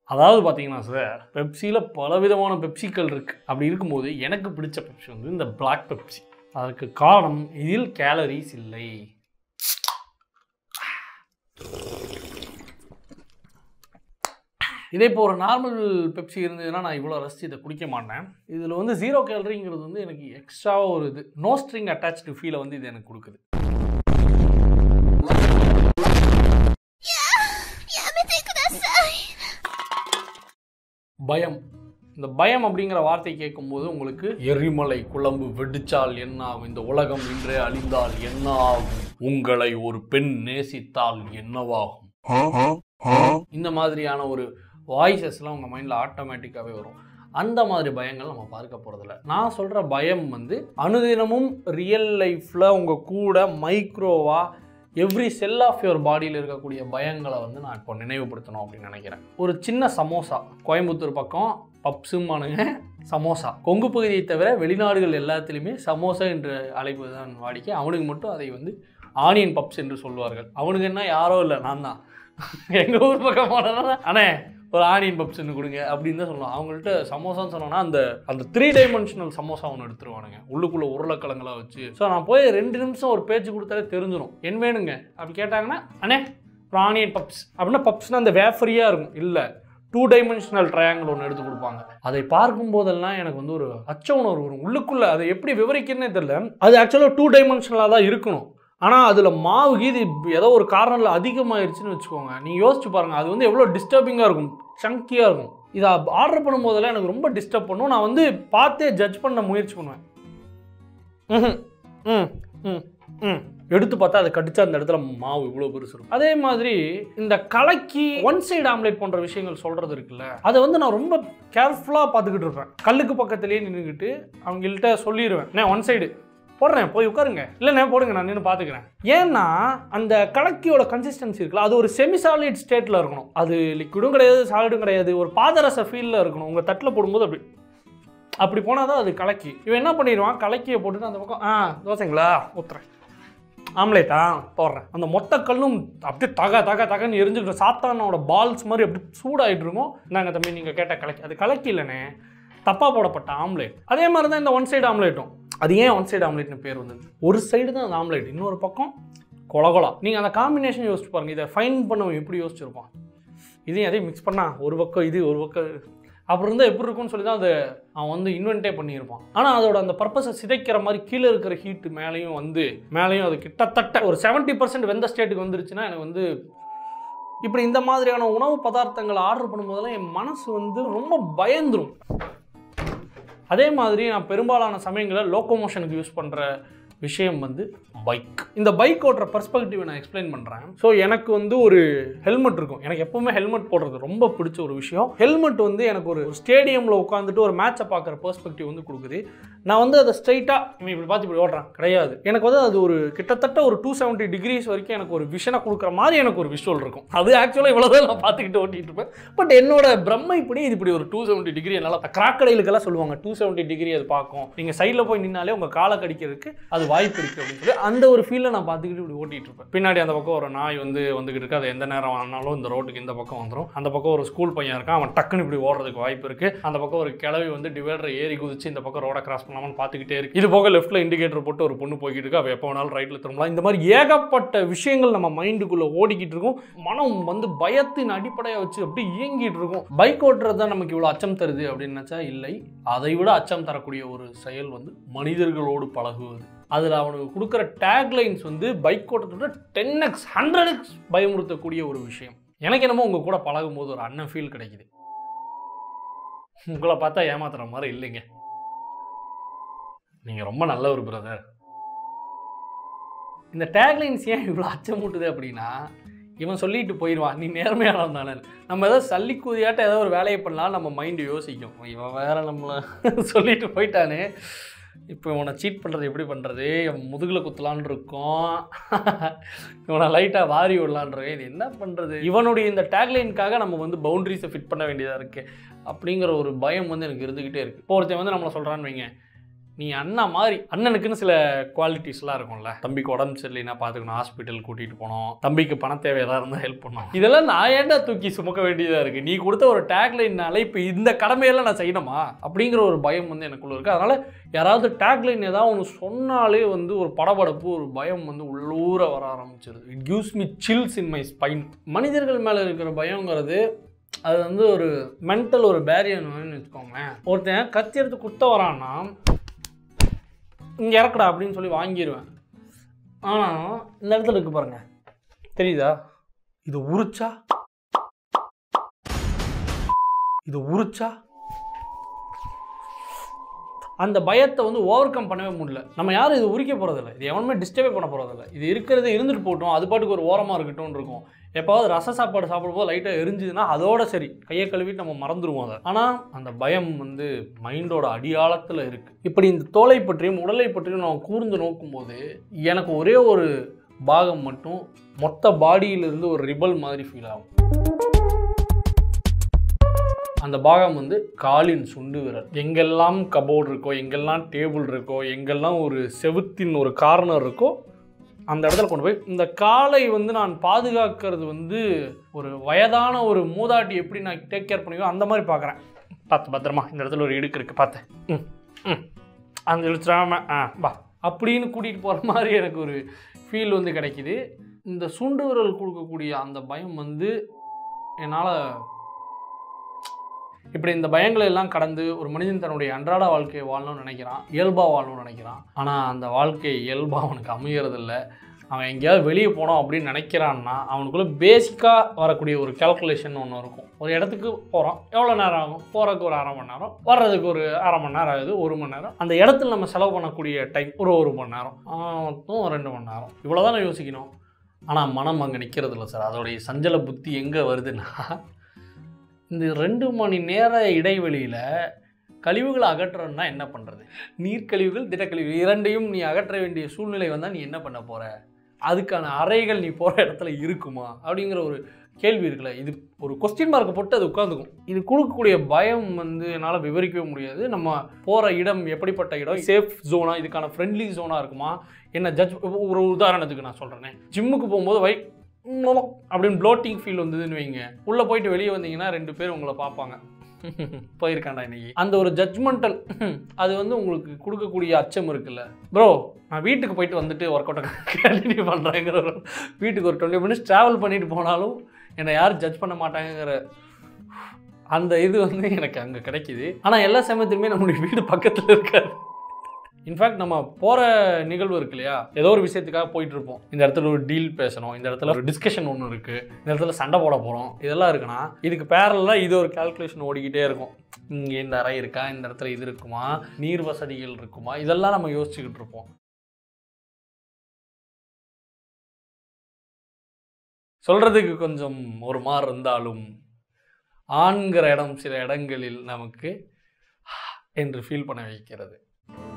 அதாவது பார்த்தீங்கன்னா சார் பெப்சியில் பலவிதமான பெப்சிக்கள் இருக்குது அப்படி இருக்கும்போது எனக்கு பிடிச்ச பெப்சி வந்து இந்த பிளாக் பெப்சி அதற்கு காரணம் இதில் கேலரிஸ் இல்லை இதே இப்போ ஒரு நார்மல் பெப்சி இருந்ததுன்னா நான் இவ்வளோ ரசித்து இதை குடிக்க மாட்டேன் இதில் வந்து ஜீரோ கேலரிங்கிறது வந்து எனக்கு எக்ஸ்ட்ராவாக ஒரு இது நோ ஸ்ட்ரிங் அட்டாச்சு ஃபீலை வந்து இது எனக்கு கொடுக்குது やめてください பயம் இந்த பயம் அப்படிங்கிற வார்த்தை கேட்கும்போது உங்களுக்கு எரிமலை குழம்பு வெடிச்சால் என்ன ஆகும் இந்த உலகம் இன்றே அழிந்தால் என்ன ஆகும் உங்களை ஒரு பெண் நேசித்தால் என்னவாகும் இந்த மாதிரியான ஒரு வாய்ஸஸ்லாம் உங்கள் மைண்டில் ஆட்டோமேட்டிக்காகவே வரும் அந்த மாதிரி பயங்கள் நம்ம பார்க்க போகிறதில்ல நான் சொல்கிற பயம் வந்து அனுதினமும் ரியல் லைஃப்பில் உங்கள் கூட மைக்ரோவாக எவ்ரி செல் ஆஃப் யுவர் பாடியில் இருக்கக்கூடிய பயங்களை வந்து நான் இப்போ நினைவுபடுத்தணும் அப்படின்னு நினைக்கிறேன் ஒரு சின்ன சமோசா கோயம்புத்தூர் பக்கம் பப்ஸுமானுங்க சமோசா கொங்கு பகுதியை தவிர வெளிநாடுகள் எல்லாத்துலேயுமே சமோசா என்று அழைப்பு தான் வாடிக்கை அவனுக்கு மட்டும் அதை வந்து ஆனியன் பப்ஸ் என்று சொல்வார்கள் அவனுக்கு என்ன யாரோ இல்லை நான் தான் எங்கள் ஊர் பக்கம் போனோன்னா அண்ணே ஒரு ஆனியன் பப்ஸ் ஒன்று கொடுங்க அப்படின்னு தான் சொல்லுவோம் அவங்கள்ட்ட சமோசான்னு சொன்னோன்னா அந்த அந்த த்ரீ டைமென்ஷனல் சமோசா ஒன்று எடுத்துருவானுங்க உள்ளுக்குள்ளே உருளைக்கிழங்கெல்லாம் வச்சு ஸோ நான் போய் ரெண்டு நிமிஷம் ஒரு பேச்சு கொடுத்தாலே தெரிஞ்சிடும் என் வேணுங்க அப்படி கேட்டாங்கன்னா அண்ணே ஒரு ஆனியன் பப்ஸ் அப்படின்னா பப்ஸ்னால் அந்த வேஃபரியாக இருக்கும் இல்லை டூ டைமென்ஷனல் ட்ரையாங்கிள் ஒன்று எடுத்து கொடுப்பாங்க அதை பார்க்கும் போதெல்லாம் எனக்கு வந்து ஒரு அச்ச உணர்வு வரும் உள்ளுக்குள்ளே அதை எப்படி விவரிக்கிறனே தெரியல அது ஆக்சுவலாக டூ டைமென்ஷனலாக தான் இருக்கணும் ஆனால் அதில் மாவு கீது ஏதோ ஒரு காரணத்தில் அதிகமாகிருச்சுன்னு வச்சுக்கோங்க நீங்கள் யோசிச்சு பாருங்கள் அது வந்து எவ்வளோ டிஸ்டர்பிங்காக இருக்கும் சங்கியாக இருக்கும் இதை ஆர்டர் பண்ணும்போதெல்லாம் எனக்கு ரொம்ப டிஸ்டர்ப் பண்ணும் நான் வந்து பார்த்தே ஜட்ஜ் பண்ண முயற்சி பண்ணுவேன் ம்ஹும். ம் ம் ம் எடுத்து பார்த்தா அதை கடிச்சா அந்த இடத்துல மாவு இவ்வளோ பெருசு இருக்கும் அதே மாதிரி இந்த கலக்கி ஒன் சைடு ஆம்லேட் போன்ற விஷயங்கள் சொல்கிறது இருக்குல்ல அதை வந்து நான் ரொம்ப கேர்ஃபுல்லாக பார்த்துக்கிட்டு இருப்பேன் கல்லுக்கு பக்கத்துலேயே நின்றுக்கிட்டு அவங்கள்ட்ட சொல்லிடுவேன் நான் ஒன் சைடு போடுறேன் போய் உட்காருங்க இல்லைண்ணே போடுங்க நான் நின்று பார்த்துக்கிறேன் ஏன்னா அந்த கலக்கியோட கன்சிஸ்டன்சி இருக்குல்ல அது ஒரு செமி சாலிட் ஸ்டேட்டில் இருக்கணும் அது லிக்விடும் கிடையாது சாலிடும் கிடையாது ஒரு பாதரச ஃபீலில் இருக்கணும் உங்கள் தட்டில் போடும்போது அப்படி அப்படி போனால் தான் அது கலக்கி இவன் என்ன பண்ணிடுவான் கலக்கியை போட்டுட்டு அந்த பக்கம் ஆ தோசைங்களா ஊத்துறேன் ஆம்லேட்டா போடுறேன் அந்த மொத்த கல்லும் அப்படியே தக தக தகன்னு எரிஞ்சுக்கிட்டு சாத்தானோட பால்ஸ் மாதிரி அப்படி சூடாயிட்டு இருக்கும் நாங்க தம்பி நீங்கள் கேட்ட கலக்கி அது கலக்கி இல்லைண்ணே தப்பாக போடப்பட்ட ஆம்லேட் அதே மாதிரி தான் இந்த ஒன் சைடு ஆம்லேட்டும் அது ஏன் ஒன் சைடு ஆம்லேட்னு பேர் வந்தது ஒரு சைடு தான் அந்த ஆம்லேட் இன்னொரு பக்கம் கொலகொலா நீங்கள் அந்த காம்பினேஷன் யோசிச்சு பாருங்க இதை ஃபைன் பண்ணவன் எப்படி யோசிச்சிருப்பான் இதையும் அதையும் மிக்ஸ் பண்ணா ஒரு பக்கம் இது ஒரு பக்கம் அப்படி இருந்தால் எப்படி இருக்கும்னு சொல்லி தான் அதை அவன் வந்து இன்வென்ட்டே பண்ணியிருப்பான் ஆனால் அதோட அந்த பர்பஸை சிதைக்கிற மாதிரி கீழே இருக்கிற ஹீட்டு மேலேயும் வந்து மேலேயும் அது கிட்டத்தட்ட ஒரு 70% பர்சன்ட் வெந்த ஸ்டேட்டுக்கு வந்துருச்சுன்னா எனக்கு வந்து இப்படி இந்த மாதிரியான உணவு பதார்த்தங்களை ஆர்டர் பண்ணும்போதெல்லாம் என் மனசு வந்து ரொம்ப பயந்துரும் அதே மாதிரி நான் பெரும்பாலான சமயங்களில் லோக்கோமோஷனுக்கு யூஸ் பண்ணுற விஷயம் வந்து பைக் இந்த பைக் ஓட்டுற பர்ஸ்பெக்டிவ் நான் எக்ஸ்பிளைன் பண்ணுறேன் ஸோ எனக்கு வந்து ஒரு ஹெல்மெட் இருக்கும் எனக்கு எப்பவுமே ஹெல்மெட் போடுறது ரொம்ப பிடிச்ச ஒரு விஷயம் ஹெல்மெட் வந்து எனக்கு ஒரு ஸ்டேடியமில் உட்காந்துட்டு ஒரு மேட்சை பார்க்குற பெர்ஸ்பெக்டிவ் வந்து கொடுக்குது நான் வந்து அதை ஸ்ட்ரைட்டாக இவன் இப்படி பார்த்து இப்படி ஓடுறேன் கிடையாது எனக்கு வந்து அது ஒரு கிட்டத்தட்ட ஒரு டூ செவன்ட்டி டிகிரிஸ் வரைக்கும் எனக்கு ஒரு விஷனை கொடுக்குற மாதிரி எனக்கு ஒரு விஷுவல் இருக்கும் அது ஆக்சுவலாக இவ்வளோதான் நான் பார்த்துக்கிட்டு ஓட்டிகிட்டு இருப்பேன் பட் என்னோட பிரம்மை இப்படி இது இப்படி ஒரு டூ செவன்ட்டி டிகிரி என்னால் கிராக்கடைலுக்கெல்லாம் சொல்லுவாங்க டூ செவன்ட்டி டிகிரி அது பார்க்கும் நீங்கள் சைடில் போய் நின்னாலே உங்கள் காலை கடிக்கிறதுக்கு அது வாய்ப்பு இருக்குது அப்படின்னு சொல்லி அந்த ஒரு ஃபீலில் நான் பார்த்துக்கிட்டு இப்படி ஓட்டிகிட்டு இருப்பேன் பின்னாடி அந்த பக்கம் ஒரு நாய் வந்து வந்துகிட்டு இருக்கு அது எந்த நேரம் ஆனாலும் இந்த ரோட்டுக்கு இந்த பக்கம் வந்துடும் அந்த பக்கம் ஒரு ஸ்கூல் பையன் இருக்கான் அவன் டக்குன்னு இப்படி ஓடுறதுக்கு வாய்ப்பு இருக்குது அந்த பக்கம் ஒரு கிளவி வந்து டிவைடரை ஏறி குதிச்சு இந்த பக்கம் ரோட கிராஸ் பண்ணாமல் பார்த்துக்கிட்டே இருக்கு இது போக லெஃப்ட்டில் இண்டிகேட்டர் போட்டு ஒரு பொண்ணு போய்கிட்டு இருக்கு அவள் எப்போ வேணாலும் ரைட்டில் திரும்பலாம் இந்த மாதிரி ஏகப்பட்ட விஷயங்கள் நம்ம மைண்டுக்குள்ளே ஓடிக்கிட்டு இருக்கும் மனம் வந்து பயத்தின் அடிப்படையை வச்சு அப்படி இயங்கிட்டு இருக்கும் பைக் ஓட்டுறது தான் நமக்கு இவ்வளோ அச்சம் தருது அப்படின்னு நினச்சா இல்லை அதை விட அச்சம் தரக்கூடிய ஒரு செயல் வந்து மனிதர்களோடு பழகுவது அதில் அவனுக்கு கொடுக்குற டேக்லைன்ஸ் வந்து பைக் ஓட்டத்தோட டென் எக்ஸ் ஹண்ட்ரட் எக்ஸ் பயமுறுத்தக்கூடிய ஒரு விஷயம் எனக்கு என்னமோ உங்கள் கூட பழகும் போது ஒரு அண்ணன் ஃபீல் கிடைக்குது உங்களை பார்த்தா ஏமாத்துற மாதிரி இல்லைங்க நீங்கள் ரொம்ப நல்ல ஒரு பிரதர் இந்த டேக்லைன்ஸ் ஏன் இவ்வளோ அச்சமூட்டுது அப்படின்னா இவன் சொல்லிட்டு போயிடுவான் நீ நேர்மையானவன் தானே நம்ம ஏதோ சல்லி கூதியாட்ட ஏதோ ஒரு வேலையை பண்ணலாம் நம்ம மைண்டு யோசிக்கும் இவன் வேற நம்மளை சொல்லிட்டு போயிட்டானே இப்போ இவனை சீட் பண்ணுறது எப்படி பண்ணுறது இவன் முதுகில் குத்தலான் இருக்கோம் இவனை லைட்டாக வாரி விடலான் இருக்கேன் இது என்ன பண்ணுறது இவனுடைய இந்த டேக்லைனுக்காக நம்ம வந்து பவுண்டரிஸை ஃபிட் பண்ண வேண்டியதாக இருக்குது அப்படிங்கிற ஒரு பயம் வந்து எனக்கு இருந்துக்கிட்டே இருக்குது இப்போ ஒருத்தன் வந்து நம்மளை சொல்கிறான்னு வைங்க நீ அண்ணா மாதிரி அண்ணனுக்குன்னு சில குவாலிட்டிஸ்லாம் இருக்கும்ல தம்பிக்கு உடம்பு சரியில்லைன்னா பார்த்துக்கணும் ஹாஸ்பிட்டல் கூட்டிகிட்டு போனோம் தம்பிக்கு பண தேவை ஏதாவது இருந்தால் ஹெல்ப் பண்ணணும் இதெல்லாம் நான் ஏன்டா தூக்கி சுமக்க வேண்டியதாக இருக்குது நீ கொடுத்த ஒரு டேக்லைன்னால இப்போ இந்த கடமையெல்லாம் நான் செய்யணுமா அப்படிங்கிற ஒரு பயம் வந்து எனக்குள்ள இருக்குது அதனால் யாராவது டேக்லைன் ஏதாவது ஒன்று சொன்னாலே வந்து ஒரு படபடப்பு ஒரு பயம் வந்து உள்ளூர வர ஆரம்பிச்சிருது it gives me chills in my spine மனிதர்கள் மேலே இருக்கிற பயங்கிறது அது வந்து ஒரு மென்டல் ஒரு பேரியர் வச்சுக்கோங்களேன் ஒருத்தன் கத்தி எடுத்து குத்த வரான்னா இங்கே இறக்குடா அப்படின்னு சொல்லி வாங்கிடுவேன் ஆனால் இந்த இடத்துல இருக்கு பாருங்க தெரியுதா இது உரிச்சா இது உரிச்சா அந்த பயத்தை வந்து ஓவர் கம் பண்ணவே முடியல நம்ம யாரும் இது உரிக்க போகிறதில்ல இது எவனுமே டிஸ்டர்பே பண்ண போகிறதில்ல இது இருக்கிறது இருந்துட்டு போட்டோம் அது பாட்டுக்கு ஒரு ஓரமாக இருக்கட்டும்னு இருக்கும் எப்பாவது ரச சாப்பாடு சாப்பிடும்போது லைட்டாக எரிஞ்சுதுன்னா அதோட சரி கையை கழுவிட்டு நம்ம மறந்துடுவோம் அதை ஆனால் அந்த பயம் வந்து மைண்டோட அடியாழத்தில் இருக்குது இப்படி இந்த தோலை பற்றியும் உடலை பற்றியும் நான் கூர்ந்து நோக்கும்போது எனக்கு ஒரே ஒரு பாகம் மட்டும் மொத்த பாடியிலிருந்து ஒரு ரிபல் மாதிரி ஃபீல் ஆகும் அந்த பாகம் வந்து காலின் சுண்டு விரல் எங்கெல்லாம் கபோர்டு இருக்கோ எங்கெல்லாம் டேபிள் இருக்கோ எங்கெல்லாம் ஒரு செவுத்தின் ஒரு கார்னர் இருக்கோ அந்த இடத்துல கொண்டு போய் இந்த காலை வந்து நான் பாதுகாக்கிறது வந்து ஒரு வயதான ஒரு மூதாட்டி எப்படி நான் டேக் கேர் பண்ணுவோ அந்த மாதிரி பார்க்குறேன் பார்த்து பத்திரமா இந்த இடத்துல ஒரு இடுக்கு இருக்குது பார்த்தேன் ம் ம் அந்த இழுத்துறாம ஆ வா அப்படின்னு கூட்டிகிட்டு போகிற மாதிரி எனக்கு ஒரு ஃபீல் வந்து கிடைக்குது இந்த சுண்டு விரல் கொடுக்கக்கூடிய அந்த பயம் வந்து என்னால் இப்படி இந்த பயங்களை எல்லாம் கடந்து ஒரு மனிதன் தன்னுடைய அன்றாட வாழ்க்கையை வாழணும்னு நினைக்கிறான் இயல்பாக வாழணும்னு நினைக்கிறான் ஆனால் அந்த வாழ்க்கை இயல்பாக அவனுக்கு அமையறதில்ல அவன் எங்கேயாவது வெளியே போனோம் அப்படின்னு நினைக்கிறான்னா அவனுக்குள்ள பேசிக்காக வரக்கூடிய ஒரு கால்குலேஷன் ஒன்று இருக்கும் ஒரு இடத்துக்கு போகிறோம் எவ்வளோ நேரம் ஆகும் போகிறதுக்கு ஒரு அரை மணி நேரம் வர்றதுக்கு ஒரு அரை மணி நேரம் ஆகுது ஒரு மணி நேரம் அந்த இடத்துல நம்ம செலவு பண்ணக்கூடிய டைம் ஒரு ஒரு மணி நேரம் ஆஹ் மொத்தம் ரெண்டு மணி நேரம் இவ்வளோ தான் யோசிக்கணும் ஆனால் மனம் அங்கே நிற்கிறது இல்லை சார் அதோடைய சஞ்சல புத்தி எங்கே வருதுன்னா இந்த ரெண்டு மணி நேர இடைவெளியில் கழிவுகளை அகற்றணும்னா என்ன பண்ணுறது நீர்க்கழிவுகள் திடக்கழிவுகள் இரண்டையும் நீ அகற்ற வேண்டிய சூழ்நிலை வந்தால் நீ என்ன பண்ண போகிற அதுக்கான அறைகள் நீ போகிற இடத்துல இருக்குமா அப்படிங்கிற ஒரு கேள்வி இருக்குல்ல இது ஒரு கொஸ்டின் மார்க்கை போட்டு அது உட்காந்துக்கும் இது கொடுக்கக்கூடிய பயம் வந்து என்னால் விவரிக்கவே முடியாது நம்ம போகிற இடம் எப்படிப்பட்ட இடம் சேஃப் ஜோனா இதுக்கான ஃப்ரெண்ட்லி ஜோனாக இருக்குமா என்ன ஜட்ஜ் ஒரு உதாரணத்துக்கு நான் சொல்கிறேனே ஜிம்முக்கு போகும்போது வை அப்படின்னு ப்ளோட்டிங் ஃபீல் வந்ததுன்னு வைங்க உள்ளே போயிட்டு வெளியே வந்தீங்கன்னா ரெண்டு பேர் உங்களை பார்ப்பாங்க போயிருக்காண்டா இன்னைக்கு அந்த ஒரு ஜட்ஜ்மெண்டல் அது வந்து உங்களுக்கு கொடுக்கக்கூடிய அச்சம் இருக்குல்ல ப்ரோ நான் வீட்டுக்கு போயிட்டு வந்துட்டு ஒர்க் அவுட்டை கண்டினியூ பண்ணுறேங்கிற ஒரு வீட்டுக்கு ஒரு டுவெண்ட்டி மினிட்ஸ் ட்ராவல் பண்ணிட்டு போனாலும் என்னை யாரும் ஜட்ஜ் பண்ண மாட்டாங்கங்கிற அந்த இது வந்து எனக்கு அங்கே கிடைக்குது ஆனால் எல்லா சமயத்துலையுமே நம்மளுடைய வீடு பக்கத்தில் இருக்காது இன்ஃபேக்ட் நம்ம போகிற நிகழ்வு இருக்கு இல்லையா ஏதோ ஒரு விஷயத்துக்காக போயிட்டு இருப்போம் இந்த இடத்துல ஒரு டீல் பேசணும் இந்த இடத்துல ஒரு டிஸ்கஷன் ஒன்று இருக்குது இந்த இடத்துல சண்டை போட போகிறோம் இதெல்லாம் இருக்குன்னா இதுக்கு பேரலாக இது ஒரு கால்குலேஷன் ஓடிக்கிட்டே இருக்கும் இங்கே இந்த அறை இருக்கா இந்த இடத்துல இது இருக்குமா நீர் வசதிகள் இருக்குமா இதெல்லாம் நம்ம யோசிச்சுக்கிட்டு இருப்போம் சொல்கிறதுக்கு கொஞ்சம் ஒரு மாதிரி இருந்தாலும் ஆண்கிற இடம் சில இடங்களில் நமக்கு என்று ஃபீல் பண்ண வைக்கிறது